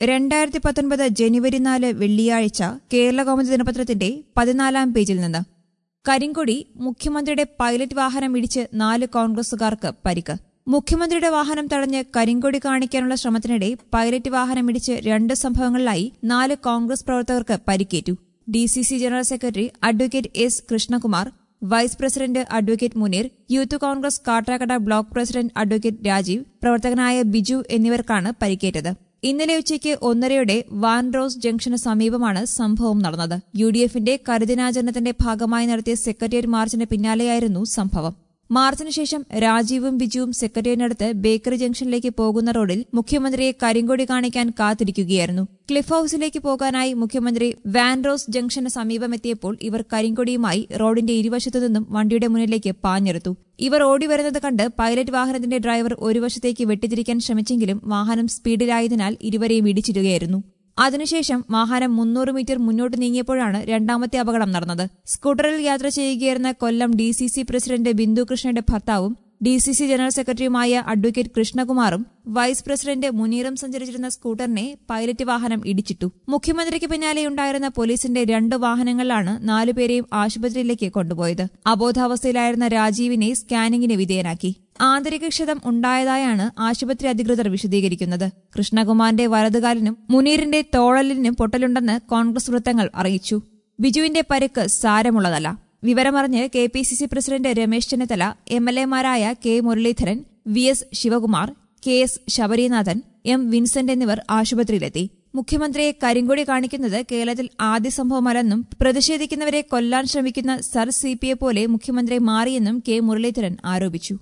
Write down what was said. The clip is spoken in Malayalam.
രണ്ടായിരത്തി പത്തൊൻപത് ജനുവരി നാല് വെള്ളിയാഴ്ച കേരളകൗമുദി ദിനപത്രത്തിന്റെ പതിനാലാം പേജിൽ നിന്ന് കരിങ്കൊടി മുഖ്യമന്ത്രിയുടെ പൈലറ്റ് വാഹനം ഇടിച്ച് നാല് കോൺഗ്രസുകാർക്ക് പരിക്ക് മുഖ്യമന്ത്രിയുടെ വാഹനം തടഞ്ഞ് കരിങ്കൊടി കാണിക്കാനുള്ള ശ്രമത്തിനിടെ പൈലറ്റ് വാഹനം ഇടിച്ച് രണ്ട് സംഭവങ്ങളിലായി നാല് കോൺഗ്രസ് പ്രവർത്തകർക്ക് പരിക്കേറ്റു D C C general secretary advocate S Krishnakumar vice president advocate Muneer Youth Congress Kattakada block president advocate Rajeev പ്രവർത്തകനായ ബിജു എന്നിവർക്കാണ് പരിക്കേറ്റത് ഇന്നലെ ഉച്ചയ്ക്ക് ഒന്നരയോടെ വാൻറോസ് ജംഗ്ഷന് സമീപമാണ് സംഭവം നടന്നത് യു ഡി എഫിന്റെ കരുദിനാചരണത്തിന്റെ ഭാഗമായി നടത്തിയ സെക്രട്ടേറിയറ്റ് മാർച്ചിന് പിന്നാലെയായിരുന്നു സംഭവം മാർച്ചിന് ശേഷം രാജീവും ബിജുവും സെക്രട്ടേറിയറ്റിനടുത്ത് ബേക്കറി ജംഗ്ഷനിലേക്ക് പോകുന്ന റോഡിൽ മുഖ്യമന്ത്രിയെ കരിങ്കൊടി കാണിക്കാൻ കാത്തിരിക്കുകയായിരുന്നു ക്ലിഫ് ഹൌസിലേക്ക് പോകാനായി മുഖ്യമന്ത്രി വാൻറോസ് ജംഗ്ഷന് സമീപമെത്തിയപ്പോൾ ഇവർ കരിങ്കൊടിയുമായി റോഡിന്റെ ഇരുവശത്തു നിന്നും വണ്ടിയുടെ മുന്നിലേക്ക് പാഞ്ഞെടുത്തു ഇവർ ഓടി വരുന്നത് കണ്ട് പൈലറ്റ് വാഹനത്തിന്റെ ഡ്രൈവർ ഒരു വശത്തേക്ക് വെട്ടിത്തിരിക്കാൻ ശ്രമിച്ചെങ്കിലും വാഹനം സ്പീഡിലായതിനാൽ ഇരുവരെയും ഇടിച്ചിടുകയായിരുന്നു അതിനുശേഷം വാഹനം മുന്നൂറ് മീറ്റർ മുന്നോട്ട് നീങ്ങിയപ്പോഴാണ് രണ്ടാമത്തെ അപകടം നടന്നത് സ്കൂട്ടറിൽ യാത്ര ചെയ്യുകയായിരുന്ന Kollam D C C president Bindu കൃഷ്ണയുടെ ഭർത്താവും ഡി സി സി ജനറൽ സെക്രട്ടറിയുമായ അഡ്വക്കേറ്റ് കൃഷ്ണകുമാറും വൈസ് പ്രസിഡന്റ് മുനീറും സഞ്ചരിച്ചിരുന്ന സ്കൂട്ടറിനെ പൈലറ്റ് വാഹനം ഇടിച്ചിട്ടു മുഖ്യമന്ത്രിക്ക് പിന്നാലെയുണ്ടായിരുന്ന പോലീസിന്റെ രണ്ട് വാഹനങ്ങളിലാണ് നാലുപേരെയും ആശുപത്രിയിലേക്ക് കൊണ്ടുപോയത് അബോധാവസ്ഥയിലായിരുന്ന രാജീവിനെ സ്കാനിങ്ങിന് വിധേയനാക്കി ആന്തരിക ക്ഷതം ഉണ്ടായതായാണ് ആശുപത്രി അധികൃതർ വിശദീകരിക്കുന്നത് കൃഷ്ണകുമാറിന്റെ വലതുകാലിനും മുനീറിന്റെ തോളലിനും പൊട്ടലുണ്ടെന്ന് കോൺഗ്രസ് വൃത്തങ്ങൾ അറിയിച്ചു ബിജുവിന്റെ പരിക്ക് സാരമുള്ളതല്ല വിവരമറിഞ്ഞ് K P C C president Ramesh Chennithala M L എമാരായ K Muraleedharan V S Sivakumar K S Sabarinathan M Vincent എന്നിവർ ആശുപത്രിയിലെത്തി മുഖ്യമന്ത്രിയെ കരിങ്കൊടി കാണിക്കുന്നത് കേരളത്തിൽ ആദ്യ സംഭവമല്ലെന്നും പ്രതിഷേധിക്കുന്നവരെ കൊല്ലാൻ ശ്രമിക്കുന്ന സർ സി പിയെ പോലെ മുഖ്യമന്ത്രി മാറിയെന്നും കെ മുരളീധരൻ ആരോപിച്ചു